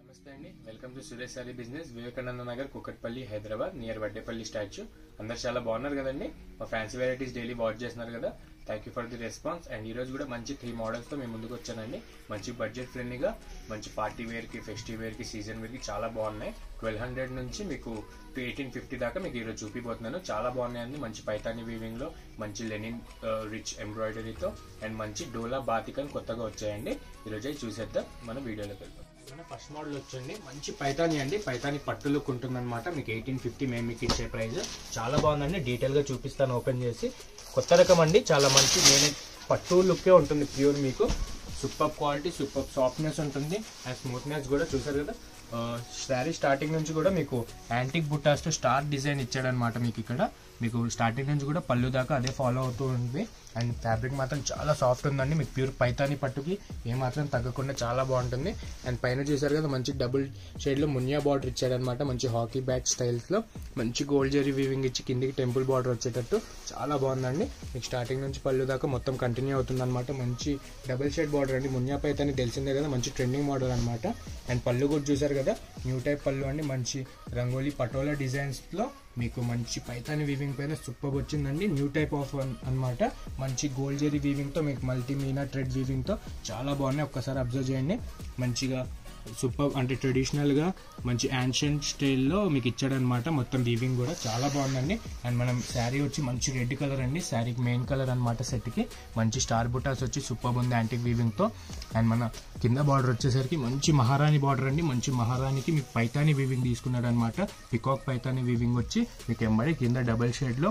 నమస్తే అండి welcome to Suresh Saree business Vivekananda Nagar Kukatpally Hyderabad near Vaddepalli statue అందరు చాలా బాగున్నారు కదండి మా ఫ్యాన్సీ వెరైటీస్ డైలీ వాచ్ చేస్తున్నారు కదా thank you for the response and ఈ రోజు కూడా మంచి త్రీ మోడల్స్ తో మేము ముందుకు వచ్చానండి మంచి బడ్జెట్ ఫ్రెండ్లీగా మంచి పార్టీ వేర్ కి ఫెస్టివ్ వేర్ కి సీజన్ వేర్ కి చాలా బాగున్నాయి ట్వెల్వ్ హండ్రెడ్ నుంచి మీకు టు ఎయిటీన్ ఫిఫ్టీ దాకా మీకు ఈరోజు చూపిపోతున్నాను చాలా బాగున్నాయండి మంచి పైతాని వీవింగ్ లో మంచి లెనిన్ రిచ్ ఎంబ్రాయిడరీతో అండ్ మంచి డోలా బాతికన్ కొత్తగా వచ్చాయండి ఈరోజు అవి చూసేద్దాం మన వీడియోలోకి వెళ్దాం మన ఫస్ట్ మోడల్ వచ్చండి మంచి పైతాని అండి పైతాని పట్టు లుక్ ఉంటుందన్నమాట మీకు ఎయిటీన్ ఫిఫ్టీ మేము మీకు ఇచ్చే ప్రైస్ చాలా బాగుందండి డీటెయిల్ గా చూపిస్తాను ఓపెన్ చేసి కొత్త రకం అండి చాలా మంచి నేను పట్టు లుక్కే ఉంటుంది ప్యూర్ మీకు సూపర్ క్వాలిటీ సూపర్ సాఫ్ట్నెస్ ఉంటుంది అండ్ స్మూత్నెస్ కూడా చూసారు కదా శారీ స్టార్టింగ్ నుంచి కూడా మీకు యాంటిక్ బుట్టాస్తో స్టార్ డిజైన్ ఇచ్చాడనమాట మీకు ఇక్కడ మీకు స్టార్టింగ్ నుంచి కూడా పళ్ళు దాకా అదే ఫాలో అవుతూ ఉంది అండ్ ఫ్యాబ్రిక్ మాత్రం చాలా సాఫ్ట్ ఉందండి మీకు ప్యూర్ పైతాని పట్టుకి ఏమాత్రం తగ్గకుండా చాలా బాగుంటుంది అండ్ పైన చూసారు కదా మంచి డబుల్ షేడ్లో మునియా బార్డర్ ఇచ్చాడనమాట మంచి హాకీ బ్యాగ్ స్టైల్స్లో మంచి గోల్డ్ జరీ వీవింగ్ ఇచ్చి కిందికి టెంపుల్ బార్డర్ వచ్చేటట్టు చాలా బాగుందండి మీకు స్టార్టింగ్ నుంచి పళ్ళు దాకా మొత్తం కంటిన్యూ అవుతుంది అనమాట మంచి డబుల్ షేడ్ బార్డర్ అండి మునియా పైతాని తెలిసిందే కదా మంచి ట్రెండింగ్ మోడల్ అనమాట అండ్ పళ్ళు కూడా చూసారు కదా న్యూ టైప్ పళ్ళు అండి మంచి రంగోలీ పటోలా డిజైన్స్లో మీకు మంచి పైతాని వీవింగ్ పైన సూపర్ వచ్చిందండి న్యూ టైప్ ఆఫ్ అన్నమాట మంచి గోల్డ్ జెరీ వీవింగ్తో మీకు మల్టీ మీనా ట్రెడ్ వీవింగ్తో చాలా బాగున్నాయి ఒక్కసారి అబ్జర్వ్ చేయండి మంచిగా సూపర్ అంటే ట్రెడిషనల్గా మంచి యాన్షియంట్ స్టైల్లో మీకు ఇచ్చాడనమాట మొత్తం వీవింగ్ కూడా చాలా బాగుందండి అండ్ మనం శారీ వచ్చి మంచి రెడ్ కలర్ అండి శారీకి మెయిన్ కలర్ అనమాట సెట్కి మంచి స్టార్ బుటాస్ వచ్చి సూపర్ ఉంది యాంటిక్ వీవింగ్తో అండ్ మన కింద బార్డర్ వచ్చేసరికి మంచి మహారాణి బార్డర్ అండి మంచి మహారాణికి మీకు పైతాని వీవింగ్ తీసుకున్నాడు అనమాట పికాక్ పైతాని వీవింగ్ వచ్చి మీకు ఎంబడి కింద డబల్ షేడ్లో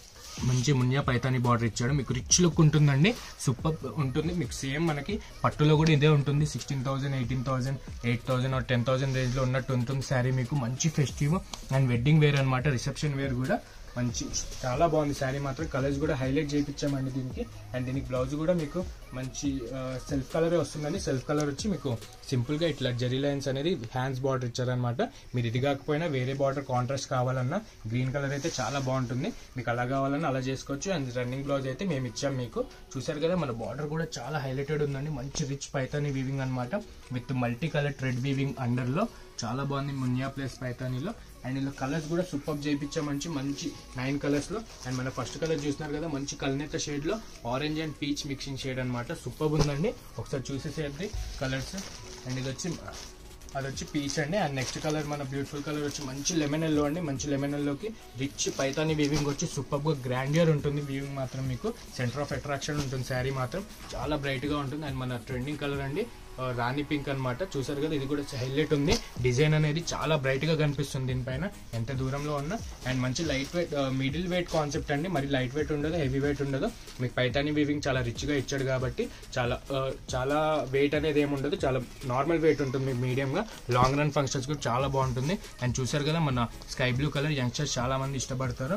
మంచి మున్యా పైతాని బార్డర్ ఇచ్చాడు మీకు రిచ్ లుక్ ఉంటుందండి సూపర్ ఉంటుంది మీకు సేమ్ మనకి పట్టులో కూడా ఇదే ఉంటుంది sixteen thousand eighteen thousand eight thousand ten thousand రేంజ్లో ఉన్నట్టు ఉంటుంది శారీ మీకు మంచి ఫెస్టివ్ అండ్ వెడ్డింగ్ వేర్ అనమాట రిసెప్షన్ వేర్ కూడా మంచి చాలా బాగుంది శారీ మాత్రం కలర్స్ కూడా హైలైట్ చేయించామండి దీనికి అండ్ దీనికి బ్లౌజ్ కూడా మీకు మంచి సెల్ఫ్ కలరే వస్తుందండి సెల్ఫ్ కలర్ వచ్చి మీకు సింపుల్గా ఇట్లా జెరీ లైన్స్ అనేది హ్యాండ్స్ బార్డర్ ఇచ్చారనమాట మీరు ఇది కాకపోయినా వేరే బార్డర్ కాంట్రాస్ట్ కావాలన్నా గ్రీన్ కలర్ అయితే చాలా బాగుంటుంది మీకు అలా కావాలన్నా అలా చేసుకోవచ్చు అండ్ రన్నింగ్ బ్లౌజ్ అయితే మేము ఇచ్చాం మీకు చూసారు కదా మన బార్డర్ కూడా చాలా హైలైటెడ్ ఉందండి మంచి రిచ్ పైతాని వీవింగ్ అనమాట with multi colour thread weaving అండర్లో చాలా బాగుంది మున్యా ప్లస్ పైతానీలో అండ్ ఇలా కలర్స్ కూడా సూపర్ చేయించాం మంచి మంచి నైన్ కలర్స్ లో అండ్ మన ఫస్ట్ కలర్ చూస్తున్నారు కదా మంచి కల్నేత షేడ్ లో orange and peach mixing shade అనమాట సూపర్ ఉందండి ఒకసారి చూసేసేయండి కలర్స్ అండ్ ఇది వచ్చి అది వచ్చి పీచ్ అండి అండ్ నెక్స్ట్ కలర్ మన బ్యూటిఫుల్ కలర్ వచ్చి మంచి లెమన్ ఎల్లో అండి మంచి లెమన్ ఎల్లోకి రిచ్ పైతాని వీవింగ్ వచ్చి సూపర్ గా గ్రాండియర్ ఉంటుంది వీవింగ్ మాత్రం మీకు సెంటర్ ఆఫ్ అట్రాక్షన్ ఉంటుంది శారీ మాత్రం చాలా బ్రైట్ గా ఉంటుంది అండ్ మన ట్రెండింగ్ కలర్ అండి రాణి పింక్ అనమాట చూసారు కదా ఇది కూడా హైలైట్ ఉంది డిజైన్ అనేది చాలా బ్రైట్ గా కనిపిస్తుంది దీనిపైన ఎంత దూరంలో ఉన్నా అండ్ మంచి light weight middle weight concept అండి మరి లైట్ వెయిట్ ఉండదు హెవీ వెయిట్ ఉండదు మీకు పైతాని వీవింగ్ చాలా రిచ్ గా ఇచ్చాడు కాబట్టి చాలా చాలా వెయిట్ అనేది ఏమి ఉండదు చాలా నార్మల్ వెయిట్ ఉంటుంది మీకు మీడియం గా లాంగ్ రన్ ఫంక్షన్స్ కూడా చాలా బాగుంటుంది అండ్ చూసారు కదా మన స్కై బ్లూ కలర్ యంగ్స్టర్స్ చాలా మంది ఇష్టపడతారు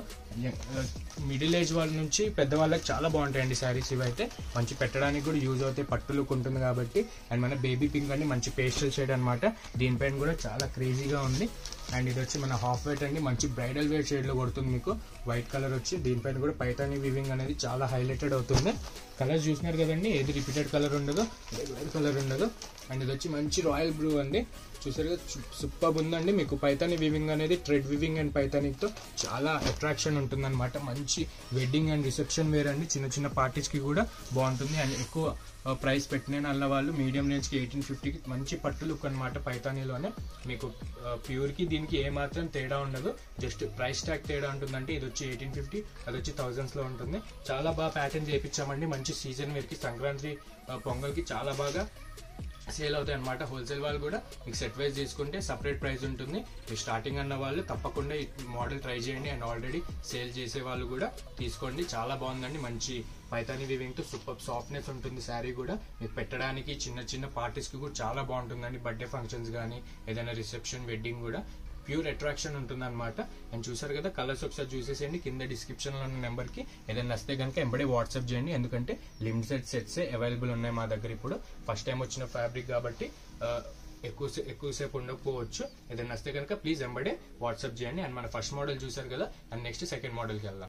మిడిల్ ఏజ్ వాళ్ళ నుంచి పెద్ద వాళ్ళకి చాలా బాగుంటాయండి శారీస్ ఇవి అయితే మంచి పెట్టడానికి కూడా యూజ్ అవుతాయి పట్టు లుక్ ఉంటుంది కాబట్టి అండ్ మన బేబీ పింక్ అండి మంచి పేస్టల్ షేడ్ అనమాట దీనిపైన కూడా చాలా క్రేజీగా ఉంది అండ్ ఇది వచ్చి మన హాఫ్ వైట్ అండి మంచి బ్రైడల్ వేర్ షేడ్ లో కొడుతుంది మీకు వైట్ కలర్ వచ్చి దీనిపైన కూడా పైతాని వివింగ్ అనేది చాలా హైలైటెడ్ అవుతుంది కలర్స్ చూసినారు కదండి ఏది రిపీటెడ్ కలర్ ఉండదు రెగ్యులర్ కలర్ ఉండదు అండ్ ఇది వచ్చి మంచి రాయల్ బ్లూ అండి చూసారు కదా సూపర్ ఉందండి మీకు పైతాని వివింగ్ అనేది ట్రెడ్ వివింగ్ అండ్ పైతానిక్తో చాలా అట్రాక్షన్ ఉంటుందన్నమాట మంచి వెడ్డింగ్ అండ్ రిసెప్షన్ వేర్ అండి చిన్న చిన్న పార్టీస్కి కూడా బాగుంటుంది అండ్ ఎక్కువ ప్రైస్ పెట్టిన అన్న వాళ్ళు మీడియం రేంజ్కి ఎయిటీన్ ఫిఫ్టీకి మంచి పట్టు లుక్ అనమాట పైతానీలోనే మీకు ప్యూర్కి దీనికి ఏమాత్రం తేడా ఉండదు జస్ట్ ప్రైస్ ట్యాగ్ తేడా ఉంటుందంటే ఇది వచ్చి ఎయిటీన్ ఫిఫ్టీ అది వచ్చి థౌజండ్స్లో ఉంటుంది చాలా బాగా ప్యాటర్న్ చేయించామండి మంచి సీజన్ వేర్కి సంక్రాంతి పొంగల్కి చాలా బాగా సేల్ అవుతాయి అనమాట హోల్సేల్ వాళ్ళు కూడా మీకు సెట్ వైజ్ తీసుకుంటే సపరేట్ ప్రైస్ ఉంటుంది మీరు స్టార్టింగ్ అన్న వాళ్ళు తప్పకుండా ఈ మోడల్ ట్రై చేయండి అండ్ ఆల్రెడీ సేల్ చేసే వాళ్ళు కూడా తీసుకోండి చాలా బాగుందండి మంచి పైతాని వివింగ్ తో సూపర్ సాఫ్ట్నెస్ ఉంటుంది శారీ కూడా మీకు పెట్టడానికి చిన్న చిన్న పార్టీస్ కి కూడా చాలా బాగుంటుందండి బర్త్డే ఫంక్షన్స్ కానీ ఏదైనా రిసెప్షన్ వెడ్డింగ్ కూడా ప్యూర్ అట్రాక్షన్ ఉంటుంది అనమాట అండ్ చూసారు కదా కలర్స్ ఒకసారి చూసేసేయండి కింద డిస్క్రిప్షన్ లో ఉన్న నెంబర్ కి ఏదైనా నస్తే కనుక ఎంబడే వాట్సాప్ చేయండి ఎందుకంటే లిమిటెడ్ సెట్స్ అవైలబుల్ ఉన్నాయి మా దగ్గర ఇప్పుడు ఫస్ట్ టైం వచ్చిన ఫ్యాబ్రిక్ కాబట్టి ఎక్కువ ఎక్కువసేపు ఉండకపోవచ్చు ఏదైనా నస్తే కనుక ప్లీజ్ ఎంబడే వాట్సాప్ చేయండి అండ్ మన ఫస్ట్ మోడల్ చూసారు కదా అండ్ నెక్స్ట్ సెకండ్ మోడల్కి వెళ్దాం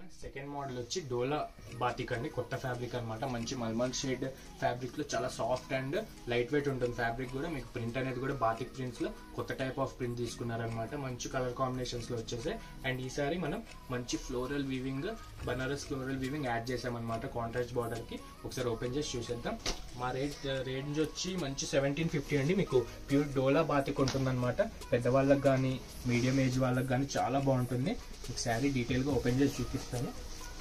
సెకండ్ మోడల్ వచ్చి డోలా బాతిక్ అండి కొత్త ఫ్యాబ్రిక్ అన్నమాట మంచి మల్మల్ షేడ్ ఫ్యాబ్రిక్ లో చాలా సాఫ్ట్ అండ్ లైట్ వెయిట్ ఉంటుంది ఫ్యాబ్రిక్ కూడా మీకు ప్రింట్ అనేది కూడా బాతిక్ ప్రింట్స్ లో కొత్త టైప్ ఆఫ్ ప్రింట్ తీసుకున్నారనమాట మంచి కలర్ కాంబినేషన్స్ లో వచ్చేసాయి అండ్ ఈసారి మనం మంచి floral weaving Banaras floral weaving add చేసామన్నమాట కాంట్రాస్ట్ బార్డర్ కి ఒకసారి ఓపెన్ చేసి చూసేద్దాం మా రేట్ రేంజ్ వచ్చి మంచి సెవెంటీన్ ఫిఫ్టీ అండి మీకు ప్యూర్ డోలా బాతిక్ ఉంటుందన్నమాట పెద్దవాళ్ళకి కానీ మీడియం ఏజ్ వాళ్ళకి కానీ చాలా బాగుంటుంది మీకు శారీ డీటెయిల్గా ఓపెన్ చేసి చూపిస్తాను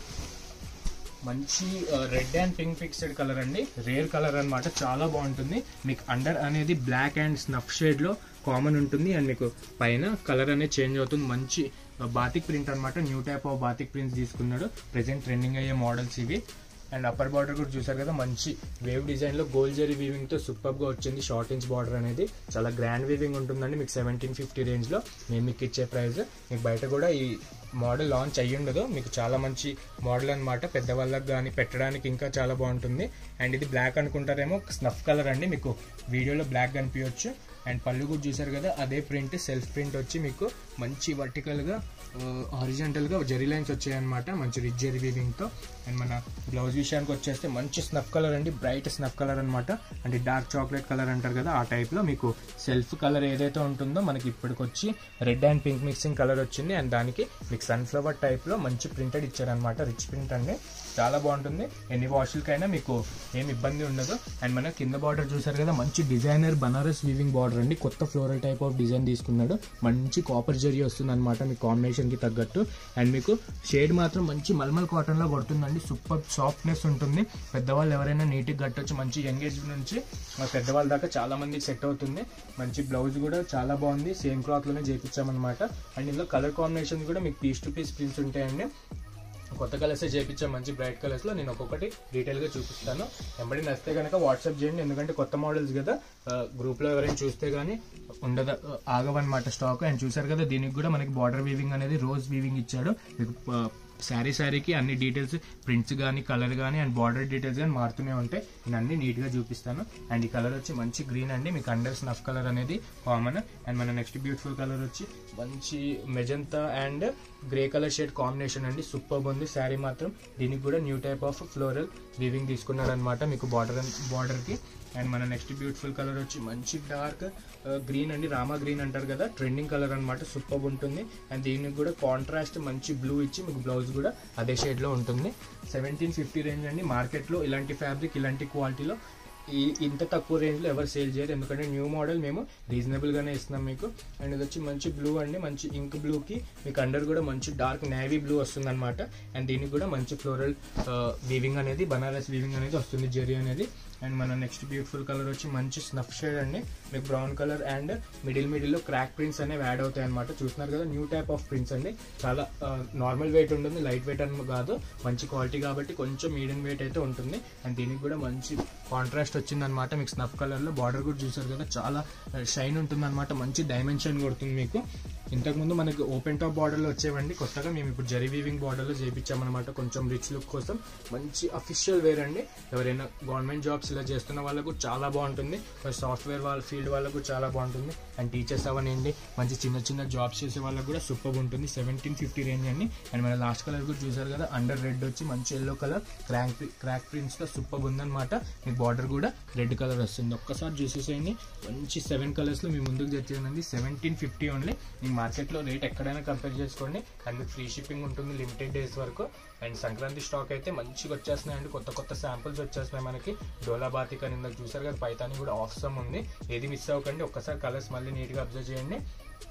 మంచి red and pink fixed colour అండి రేర్ కలర్ అన్నమాట చాలా బాగుంటుంది మీకు అండర్ అనేది బ్లాక్ అండ్ స్నఫ్ షేడ్ లో కామన్ ఉంటుంది అండ్ మీకు పైన కలర్ అనేది చేంజ్ అవుతుంది మంచి బాతిక్ ప్రింట్ అన్నమాట new type of batik prints తీసుకున్నాడు ప్రెసెంట్ ట్రెండింగ్ అయ్యే మోడల్స్ ఇవి అండ్ అప్పర్ బార్డర్ కూడా చూసారు కదా మంచి వేవ్ డిజైన్ లో గోల్డ్ జరీ వీవింగ్ తో సూపర్ గా వచ్చింది షార్ట్ ఇంచ్ బార్డర్ అనేది చాలా గ్రాండ్ వీవింగ్ ఉంటుందండి మీకు సెవెంటీన్ ఫిఫ్టీ రేంజ్ లో మేము మీకు ఇచ్చే ప్రైస్ మీకు బయట కూడా ఈ మోడల్ లాంచ్ అయ్యి ఉండదు మీకు చాలా మంచి మోడల్ అనమాట పెద్దవాళ్ళకి కానీ పెట్టడానికి ఇంకా చాలా బాగుంటుంది అండ్ ఇది బ్లాక్ అనుకుంటారేమో స్నఫ్ కలర్ అండి మీకు వీడియోలో బ్లాక్ కనిపించవచ్చు అండ్ పళ్ళు కూడా చూసారు కదా అదే ప్రింట్ సెల్ఫ్ ప్రింట్ వచ్చి మీకు మంచి వర్టికల్గా హారిజెంటల్గా జెరీ లైన్స్ వచ్చాయన్నమాట మంచి రిచ్ జెరీ వీవింగ్తో అండ్ మన బ్లౌజ్ విషయానికి వచ్చేస్తే మంచి స్నఫ్ కలర్ అండి బ్రైట్ స్నఫ్ కలర్ అనమాట అంటే డార్క్ చాక్లెట్ కలర్ అంటారు కదా ఆ టైప్లో మీకు సెల్ఫ్ కలర్ ఏదైతే ఉంటుందో మనకి ఇప్పటికొచ్చి red and pink mixing colour వచ్చింది అండ్ దానికి మీకు సన్ఫ్లవర్ టైప్లో మంచి ప్రింటెడ్ ఇచ్చారనమాట రిచ్ ప్రింట్ అండి చాలా బాగుంటుంది ఎన్ని వాషులకైనా మీకు ఏం ఇబ్బంది ఉండదు అండ్ మన కింద బార్డర్ చూసారు కదా మంచి డిజైనర్ బనారస్ వీవింగ్ బార్డర్ అండి కొత్త ఫ్లోరల్ టైప్ ఆఫ్ డిజైన్ తీసుకున్నాడు మంచి కాపర్ జరీ వస్తుంది అనమాట మీ కాంబినేషన్ కి తగ్గట్టు అండ్ మీకు షేడ్ మాత్రం మంచి మల్మల్ కాటన్ లో పడుతుందండి సూపర్ సాఫ్ట్నెస్ ఉంటుంది పెద్దవాళ్ళు ఎవరైనా నీట్గా కట్టొచ్చు మంచి యంగ్ ఏజ్ నుంచి మా పెద్దవాళ్ళ దాకా చాలా మందికి సెట్ అవుతుంది మంచి బ్లౌజ్ కూడా చాలా బాగుంది సేమ్ క్లాత్ లోనే చేపించామన్నమాట అండ్ ఇందులో కలర్ కాంబినేషన్ కూడా మీకు పీస్ టు పీస్ ప్రింట్స్ ఉంటాయండి కొత్త కలర్స్ చేపించాం మంచి బ్రైట్ కలర్స్ లో నేను ఒక్కొక్కటి డీటెయిల్ గా చూపిస్తాను వెంబడి నచ్చితే కనుక వాట్సాప్ చేయండి ఎందుకంటే కొత్త మోడల్స్ కదా గ్రూప్ లో ఎవరైనా చూస్తే గానీ ఉండదు ఆగవన్నమాట స్టాక్ అండ్ చూసారు కదా దీనికి కూడా మనకి బార్డర్ వీవింగ్ అనేది రోజ్ వీవింగ్ ఇచ్చాడు మీకు శారీ శారీకి అన్ని డీటెయిల్స్ ప్రింట్స్ కానీ కలర్ కానీ అండ్ బార్డర్ డీటెయిల్స్ కానీ మారుతూనే ఉంటాయి నేను అన్ని నీట్ గా చూపిస్తాను అండ్ ఈ కలర్ వచ్చి మంచి గ్రీన్ అండి మీకు అండర్ స్నఫ్ కలర్ అనేది కామన్ అండ్ మన నెక్స్ట్ బ్యూటిఫుల్ కలర్ వచ్చి మంచి magenta and grey colour shade combination అండి సూపర్ ఉంది శారీ మాత్రం దీనికి కూడా new type of floral weaving తీసుకున్నారనమాట మీకు బార్డర్ బార్డర్ కి అండ్ మన నెక్స్ట్ బ్యూటిఫుల్ కలర్ వచ్చి మంచి డార్క్ గ్రీన్ అండి రామా గ్రీన్ అంటారు కదా ట్రెండింగ్ కలర్ అనమాట సూపర్ ఉంటుంది అండ్ దీనికి కూడా కాంట్రాస్ట్ మంచి బ్లూ ఇచ్చి మీకు బ్లౌజ్ కూడా అదే షేడ్ లో ఉంటుంది సెవెంటీన్ ఫిఫ్టీ రేంజ్ అండి మార్కెట్ లో ఇలాంటి ఫ్యాబ్రిక్ ఇలాంటి క్వాలిటీలో ఈ ఇంత తక్కువ రేంజ్ లో ఎవరు సేల్ చేయరు ఎందుకంటే న్యూ మోడల్ మేము రీజనబుల్ గానే ఇస్తున్నాం మీకు అండ్ ఇది వచ్చి మంచి బ్లూ అండి మంచి ఇంక్ బ్లూ కి మీకు అండర్ కూడా మంచి డార్క్ నేవీ బ్లూ వస్తుంది అనమాట అండ్ దీనికి కూడా మంచి ఫ్లోరల్ వీవింగ్ అనేది బనారస్ వీవింగ్ అనేది వస్తుంది జెరీ అనేది అండ్ మన నెక్స్ట్ బ్యూటిఫుల్ కలర్ వచ్చి మంచి స్నఫ్ షేడ్ అండి మీకు brown colour and middle middle లో క్రాక్ ప్రింట్స్ అనేవి యాడ్ అవుతాయి అనమాట చూస్తున్నారు కదా న్యూ టైప్ ఆఫ్ ప్రింట్స్ అండి చాలా నార్మల్ వెయిట్ ఉంటుంది లైట్ వెయిట్ అని కాదు మంచి క్వాలిటీ కాబట్టి కొంచెం మీడియం వెయిట్ అయితే ఉంటుంది అండ్ దీనికి కూడా మంచి కాంట్రాస్ట్ వచ్చింది అనమాట మీకు స్నఫ్ కలర్ లో బార్డర్ కూడా చూసారు కదా చాలా షైన్ ఉంటుంది అనమాట మంచి డైమెన్షన్ కొడుతుంది మీకు ఇంతకుముందు మనకి ఓపెన్ టాప్ బార్డర్ లో వచ్చేవండి కొత్తగా మేము ఇప్పుడు జరీ వీవింగ్ బార్డర్ లో చేపించామన్నమాట కొంచెం రిచ్ లుక్ కోసం మంచి అఫీషియల్ వేర్ అండి ఎవరైనా గవర్నమెంట్ జాబ్స్ ఇలా చేస్తున్న వాళ్ళకు చాలా బాగుంటుంది సాఫ్ట్వేర్ వాళ్ళ ఫీల్డ్ వాళ్ళకు చాలా బాగుంటుంది అండ్ టీచర్స్ అవనండి మంచి చిన్న చిన్న జాబ్స్ చేసే వాళ్ళకు కూడా సూపర్ ఉంటుంది సెవెంటీన్ ఫిఫ్టీ రేంజ్ అండి అండ్ మన లాస్ట్ కలర్ కూడా చూసారు కదా అండర్ రెడ్ వచ్చి మంచి yellow colour crack crack prints తో సూపర్ ఉందన్నమాట మీ బార్డర్ కూడా రెడ్ కలర్ వస్తుంది ఒక్కసారి చూసేసేయండి మంచి సెవెన్ కలర్స్ లో మీ ముందుకు తెచ్చేదండి సెవెంటీన్ ఫిఫ్టీ ఓన్లీ మీ మార్కెట్ లో రేట్ ఎక్కడైనా కంపేర్ చేసుకోండి అండ్ మీకు ఫ్రీ షిప్పింగ్ ఉంటుంది లిమిటెడ్ డేస్ వరకు అండ్ సంక్రాంతి స్టాక్ అయితే మంచిగా వచ్చేస్తున్నాయండి కొత్త కొత్త శాంపుల్స్ వచ్చేస్తున్నాయి మనకి డోలా బాతిక్ అని ఇందాక చూసారు కదా పైతాని కూడా ఆఫ్సమ్ ఉంది ఏది మిస్ అవ్వకండి ఒక్కసారి కలర్స్ మళ్ళీ నీట్ గా అబ్జర్వ్ చేయండి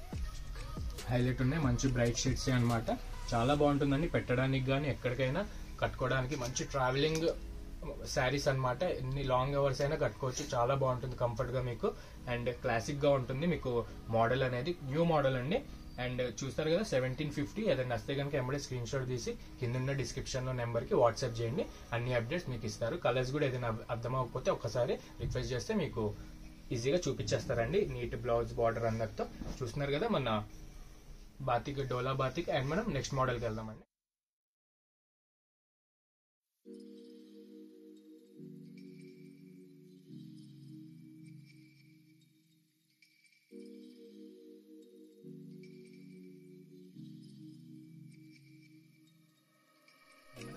హైలైట్ ఉన్నాయి మంచి బ్రైట్ షేడ్స్ అనమాట చాలా బాగుంటుందండి పెట్టడానికి కానీ ఎక్కడికైనా కట్టుకోవడానికి మంచి ట్రావెలింగ్ శారీస్ అన్నమాట ఎన్ని లాంగ్ అవర్స్ అయినా కట్టుకోవచ్చు చాలా బాగుంటుంది కంఫర్ట్ గా మీకు అండ్ క్లాసిక్ గా ఉంటుంది మీకు మోడల్ అనేది న్యూ మోడల్ అండి అండ్ చూస్తారు కదా సెవెంటీన్ ఫిఫ్టీ ఏదైనా వస్తే కనుక ఎంబడే స్క్రీన్ షాట్ తీసి కింద డిస్క్రిప్షన్ లో నెంబర్ కి వాట్సాప్ చేయండి అన్ని అప్డేట్స్ మీకు ఇస్తారు కలర్స్ కూడా ఏదైనా అర్థం అవ్వకపోతే ఒక్కసారి రిక్వెస్ట్ చేస్తే మీకు ఈజీగా చూపించేస్తారండి నీట్ బ్లౌజ్ బార్డర్ అందరితో చూస్తున్నారు కదా మన బాతిక్ డోలా బాతిక్ అండ్ మనం నెక్స్ట్ మోడల్కి వెళ్దామండి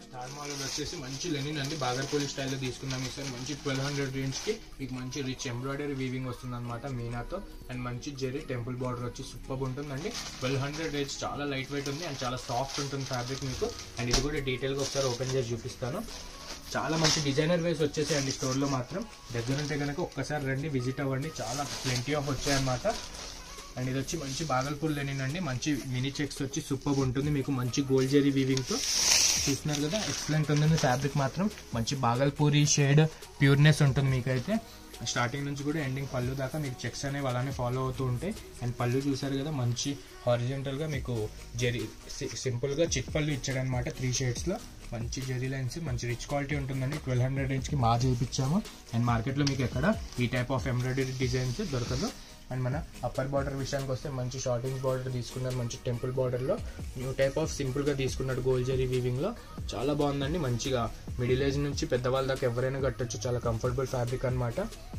స్టార్ మోడల్ వచ్చేసి మంచి లెనిన్ అండి బాగర్పల్లి స్టైల్లో తీసుకున్నాం సార్ మంచి ట్వెల్వ్ హండ్రెడ్ రేంజ్కి మీకు మంచి రిచ్ ఎంబ్రాయిడరీ వీవింగ్ వస్తుంది అనమాట మీనాతో అండ్ మంచి జెరీ టెంపుల్ బార్డర్ వచ్చి సూపర్ ఉంటుందండి ట్వెల్వ్ హండ్రెడ్ రేంజ్ చాలా లైట్ వెయిట్ ఉంది అండ్ చాలా సాఫ్ట్ ఉంటుంది ఫ్యాబ్రిక్ మీకు అండ్ ఇది కూడా డీటెయిల్గా ఒకసారి ఓపెన్ చేసి చూపిస్తాను చాలా మంచి డిజైనర్ వేస్ వచ్చేసాయండి స్టోర్లో మాత్రం దగ్గర ఉంటే కనుక ఒక్కసారి రండి విజిట్ అవ్వండి చాలా ప్లెంటీ ఆఫ్ వచ్చాయన్నమాట అండ్ ఇది వచ్చి మంచి బాగల్పూర్ లెనిన్ అండి మంచి మినీ చెక్స్ వచ్చి సూపర్ ఉంటుంది మీకు మంచి గోల్డ్ జెరీ వీవింగ్తో చూస్తున్నారు కదా ఎక్సలెంట్ ఉంటుంది ఫ్యాబ్రిక్ మాత్రం మంచి బాగల్పూరి షేడ్ ప్యూర్నెస్ ఉంటుంది మీకైతే స్టార్టింగ్ నుంచి కూడా ఎండింగ్ పళ్ళు దాకా మీకు చెక్స్ అనేవి అలానే ఫాలో అవుతూ ఉంటాయి అండ్ పళ్ళు చూసారు కదా మంచి హారిజెంటల్గా మీకు జెరీ సింపుల్గా చిట్ పళ్ళు ఇచ్చాడనమాట త్రీ షేడ్స్లో మంచి జెరీ లైన్స్ మంచి రిచ్ క్వాలిటీ ఉంటుందండి ట్వెల్వ్ హండ్రెడ్ రేంజ్కి మా చేయించాము అండ్ మార్కెట్లో మీకు ఎక్కడ ఈ టైప్ ఆఫ్ ఎంబ్రాయిడరీ డిజైన్స్ దొరకదు అండ్ మన అప్పర్ బార్డర్ విషయానికి వస్తే మంచి షార్టింగ్ బార్డర్ తీసుకున్నారు మంచి టెంపుల్ బార్డర్లో న్యూ టైప్ ఆఫ్ సింపుల్గా తీసుకున్నాడు గోల్డ్ జరీ వీవింగ్లో చాలా బాగుందండి మంచిగా మిడిల్ ఏజ్ నుంచి పెద్దవాళ్ళ దాకా ఎవరైనా కట్టొచ్చు చాలా కంఫర్టబుల్ ఫ్యాబ్రిక్ అనమాట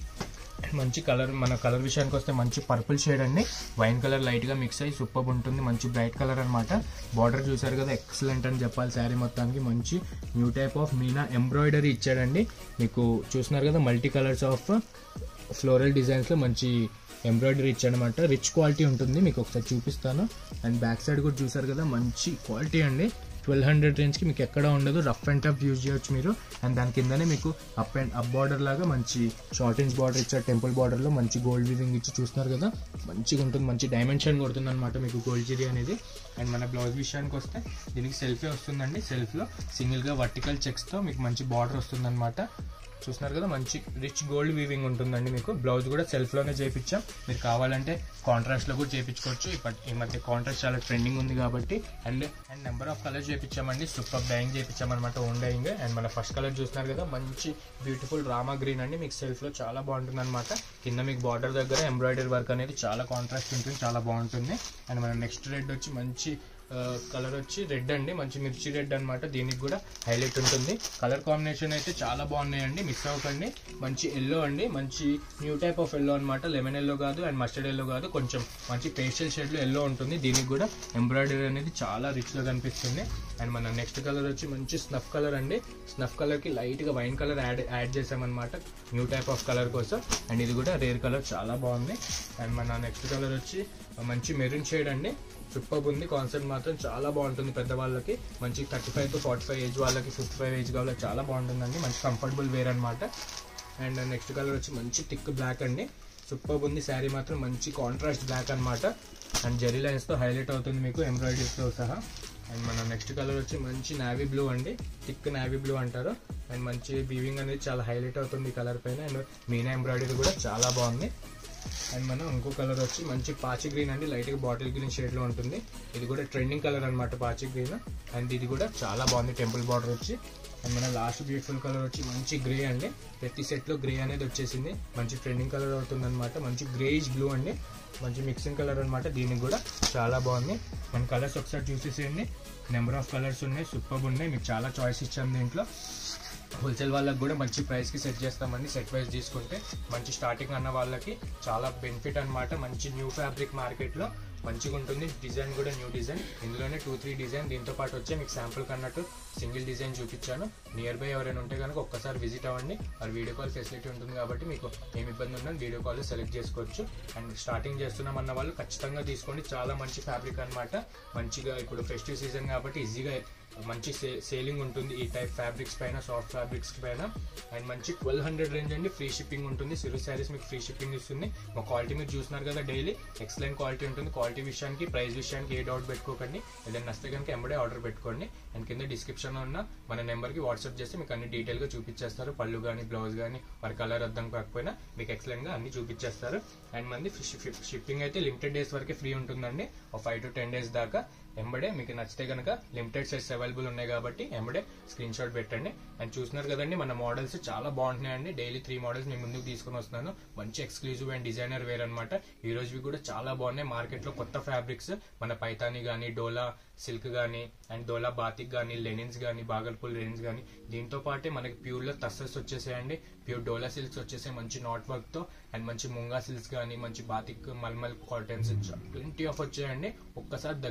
మంచి కలర్ మన కలర్ విషయానికి వస్తే మంచి పర్పుల్ షేడ్ అండి వైన్ కలర్ లైట్ గా మిక్స్ అయ్యి సూపర్ ఉంటుంది మంచి బ్రైట్ కలర్ అనమాట బార్డర్ చూసారు కదా ఎక్సలెంట్ అని చెప్పాలి శారీ మొత్తానికి మంచి new type of meena embroidery ఇచ్చాడండి మీకు చూస్తున్నారు కదా multi colours of floral designs లో మంచి ఎంబ్రాయిడరీ ఇచ్చాడనమాట రిచ్ క్వాలిటీ ఉంటుంది మీకు ఒకసారి చూపిస్తాను అండ్ బ్యాక్ సైడ్ కూడా చూసారు కదా మంచి క్వాలిటీ అండి ట్వెల్వ్ హండ్రెడ్ రేంజ్కి మీకు ఎక్కడ ఉండదు రఫ్ అండ్ టఫ్ యూజ్ చేయొచ్చు మీరు అండ్ దాని కిందనే మీకు అప్ అండ్ అప్ బార్డర్ లాగా మంచి షార్ట్ ఇంచ్ బార్డర్ ఇచ్చారు టెంపుల్ బార్డర్లో మంచి గోల్డ్ వీవింగ్ ఇచ్చి చూస్తున్నారు కదా మంచిగా ఉంటుంది మంచి డైమెన్షన్ కొడుతుంది అనమాట మీకు గోల్డ్ జీరీ అనేది అండ్ మన బ్లౌజ్ విషయానికి వస్తే దీనికి సెల్ఫే వస్తుందండి సెల్ఫ్లో సింగిల్గా వర్టికల్ చెక్స్తో మీకు మంచి బార్డర్ వస్తుందన్నమాట చూస్తున్నారు కదా మంచి రిచ్ గోల్డ్ వీవింగ్ ఉంటుందండి మీకు బ్లౌజ్ కూడా సెల్ఫ్ లోనే చేయించాం మీరు కావాలంటే కాంట్రాస్ట్ లో కూడా చేయించుకోవచ్చు ఇప్పటి ఈ మధ్య కాంట్రాస్ట్ చాలా ట్రెండింగ్ ఉంది కాబట్టి and and number of colours చేయించామండి సూపర్ డైయింగ్ చేయించామన్నమాట ఓన్ డైయింగ్ అండ్ మన ఫస్ట్ కలర్ చూస్తున్నారు కదా మంచి బ్యూటిఫుల్ రామా గ్రీన్ అండి మీకు సెల్ఫ్ లో చాలా బాగుంటుంది అనమాట కింద మీకు బార్డర్ దగ్గర ఎంబ్రాయిడరీ వర్క్ అనేది చాలా కాంట్రాస్ట్ ఉంటుంది చాలా బాగుంటుంది అండ్ మన నెక్స్ట్ రెడ్ వచ్చి మంచి కలర్ వచ్చి రెడ్ అండి మంచి మిర్చి రెడ్ అన్నమాట దీనికి కూడా హైలైట్ ఉంటుంది కలర్ కాంబినేషన్ అయితే చాలా బాగున్నాయండి మిక్స్ అవ్వకండి మంచి ఎల్లో అండి మంచి న్యూ టైప్ ఆఫ్ ఎల్లో అనమాట లెమన్ ఎల్లో కాదు అండ్ మస్టర్డ్ ఎల్లో కాదు కొంచెం మంచి పేస్టల్ షేడ్ లో ఎల్లో ఉంటుంది దీనికి కూడా ఎంబ్రాయిడరీ అనేది చాలా రిచ్ గా కనిపిస్తుంది అండ్ మన నెక్స్ట్ కలర్ వచ్చి మంచి స్నఫ్ కలర్ అండి స్నఫ్ కలర్ కి లైట్ గా వైన్ కలర్ యాడ్ యాడ్ చేసామన్నమాట న్యూ టైప్ ఆఫ్ కలర్ కోసం అండ్ ఇది కూడా రేర్ కలర్ చాలా బాగుంది అండ్ మన నెక్స్ట్ కలర్ వచ్చి మంచి మెరూన్ షేడ్ అండి సూపర్ ఉంది కాన్సెప్ట్ మాత్రం చాలా బాగుంటుంది పెద్దవాళ్ళకి మంచి thirty five to forty five age వాళ్ళకి ఫిఫ్టీ ఫైవ్ ఏజ్ వాళ్ళకి చాలా బాగుంటుందండి మంచి కంఫర్టబుల్ వేర్ అనమాట అండ్ నెక్స్ట్ కలర్ వచ్చి మంచి థిక్ బ్లాక్ అండి సూపర్ ఉంది శారీ మాత్రం మంచి కాంట్రాస్ట్ బ్లాక్ అనమాట అండ్ జెరీ లైన్స్తో హైలైట్ అవుతుంది మీకు ఎంబ్రాయిడరీస్తో సహా అండ్ మన నెక్స్ట్ కలర్ వచ్చి మంచి నావీ బ్లూ అండి థిక్ నావీ బ్లూ అంటారు అండ్ మంచి వీవింగ్ అనేది చాలా హైలైట్ అవుతుంది ఈ కలర్ పైన అండ్ మీనా ఎంబ్రాయిడరీ కూడా చాలా బాగుంది అండ్ మనం ఇంకో కలర్ వచ్చి మంచి పాచి గ్రీన్ అండి లైట్ గా బాటిల్ గ్రీన్ షేడ్ లో ఉంటుంది ఇది కూడా ట్రెండింగ్ కలర్ అనమాట పాచి గ్రీన్ అండ్ ఇది కూడా చాలా బాగుంది టెంపుల్ బార్డర్ వచ్చి అండ్ మన లాస్ట్ బ్యూటిఫుల్ కలర్ వచ్చి మంచి గ్రే అండి ప్రతి సెట్ లో గ్రే అనేది వచ్చేసింది మంచి ట్రెండింగ్ కలర్ అవుతుంది అనమాట మంచి గ్రేయిష్ బ్లూ అండి మంచి మిక్సింగ్ కలర్ అనమాట దీనికి కూడా చాలా బాగుంది మన కలర్స్ ఒకసారి చూసేసేయండి నెంబర్ ఆఫ్ కలర్స్ ఉన్నాయి సూపర్ ఉన్నాయి మీకు చాలా చాయిస్ ఇచ్చాము దీంట్లో హోల్సేల్ వాళ్ళకి కూడా మంచి ప్రైస్కి సెట్ చేస్తామండి సెట్ వైజ్ తీసుకుంటే మంచి స్టార్టింగ్ అన్న వాళ్ళకి చాలా బెనిఫిట్ అనమాట మంచి న్యూ ఫ్యాబ్రిక్ మార్కెట్లో మంచిగా ఉంటుంది డిజైన్ కూడా న్యూ డిజైన్ ఇందులోనే టూ త్రీ డిజైన్ దీంతో పాటు వచ్చే మీకు శాంపుల్ కన్నట్టు సింగిల్ డిజైన్ చూపించాను నియర్ బై ఎవరైనా ఉంటే కనుక ఒక్కసారి విజిట్ అవ్వండి మరి వీడియో కాల్ ఫెసిలిటీ ఉంటుంది కాబట్టి మీకు ఏమి ఇబ్బంది ఉన్నా వీడియో కాల్ సెలెక్ట్ చేసుకోవచ్చు అండ్ స్టార్టింగ్ చేస్తున్నాం అన్న వాళ్ళు ఖచ్చితంగా తీసుకోండి చాలా మంచి ఫ్యాబ్రిక్ అనమాట మంచిగా ఇప్పుడు ఫెస్టివ్ సీజన్ కాబట్టి ఈజీగా మంచి సే సేలింగ్ ఉంటుంది ఈ టైప్ ఫ్యాబ్రిక్స్ పైన సాఫ్ట్ ఫ్యాబ్రిక్స్ పైన అండ్ మంచి ట్వెల్వ్ హండ్రెడ్ రేంజ్ అండి ఫ్రీ షిప్పింగ్ ఉంటుంది సిరు శారీస్ మీకు ఫ్రీ షిప్పింగ్ ఇస్తుంది మా క్వాలిటీ మీరు చూస్తున్నారు కదా డైలీ ఎక్సలెంట్ క్వాలిటీ ఉంటుంది క్వాలిటీ విషయానికి ప్రైస్ విషయానికి ఏ డౌట్ పెట్టుకోకండి ఏదైనా నచ్చితే కనుక ఎంబడే ఆర్డర్ పెట్టుకోండి అండ్ కింద డిస్క్రిప్షన్ ఉన్న మన నెంబర్కి వాట్సాప్ చేస్తే మీకు అన్ని డీటెయిల్గా చూపించేస్తారు పళ్ళు కానీ బ్లౌజ్ కానీ మరి కలర్ అర్థం కాకపోయినా మీకు ఎక్సలెంట్గా అన్ని చూపించేస్తారు అండ్ మంది షిప్పింగ్ అయితే లిమిటెడ్ డేస్ వరకే ఫ్రీ ఉంటుందండి ఒక ఫైవ్ టు టెన్ డేస్ దాకా ఎంబడే మీకు నచ్చితే కనుక లిమిటెడ్ సెట్స్ అవైలబుల్ ఉన్నాయి కాబట్టి ఎంబడే స్క్రీన్ షాట్ పెట్టండి అండ్ చూస్తున్నారు కదండి మన మోడల్స్ చాలా బాగుంటున్నాయండి డైలీ త్రీ మోడల్స్ నేను ముందుకు తీసుకొని వస్తున్నాను మంచి ఎక్స్క్లూజివ్ అండ్ డిజైనర్ వేర్ అనమాట ఈ రోజువి కూడా చాలా బాగున్నాయి మార్కెట్ లో కొత్త ఫ్యాబ్రిక్స్ మన పైతాని కానీ డోలా సిల్క్ కానీ అండ్ డోలా బాతిక్ కానీ లెనిన్స్ కానీ బాగల్పూల్ లెనిన్స్ కానీ దీంతో పాటే మనకి ప్యూర్ లో తస్సెస్ వచ్చేసాయండి ప్యూర్ డోలా సిల్క్స్ వచ్చేసాయి మంచి నాట్ వర్క్ తో అండ్ మంచి ముంగా సిల్క్స్ కానీ మంచి batik malmal cottons plenty of వచ్చాయండి ఒక్కసారి దగ్గరలో ఎవరైనా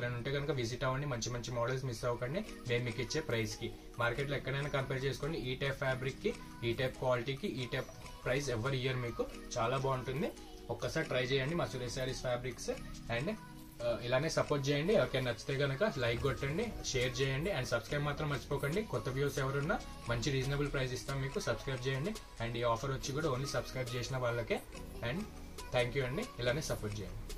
ఎవరైనా ఉంటే కనుక విజిట్ అవ్వండి మంచి మంచి మోడల్స్ మిస్ అవ్వకండి మేము మీకు ఇచ్చే ప్రైస్ కి మార్కెట్ లో ఎక్కడైనా కంపేర్ చేసుకోండి ఈ టైప్ ఫ్యాబ్రిక్ కి ఈ టైప్ క్వాలిటీకి ఈ టైప్ ప్రైస్ ఎవరి ఇయర్ మీకు చాలా బాగుంటుంది ఒక్కసారి ట్రై చేయండి మా సురేష్ శారీస్ ఫ్యాబ్రిక్స్ అండ్ ఇలానే సపోర్ట్ చేయండి ఎవరికైనా నచ్చితే కనుక లైక్ కొట్టండి షేర్ చేయండి అండ్ సబ్స్క్రైబ్ మాత్రం మర్చిపోకండి కొత్త వ్యూస్ ఎవరున్నా మంచి రీజనబుల్ ప్రైస్ ఇస్తాం మీకు సబ్స్క్రైబ్ చేయండి అండ్ ఈ ఆఫర్ వచ్చి కూడా ఓన్లీ సబ్స్క్రైబ్ చేసిన వాళ్ళకే అండ్ థ్యాంక్ యూ అండి ఇలానే సపోర్ట్ చేయండి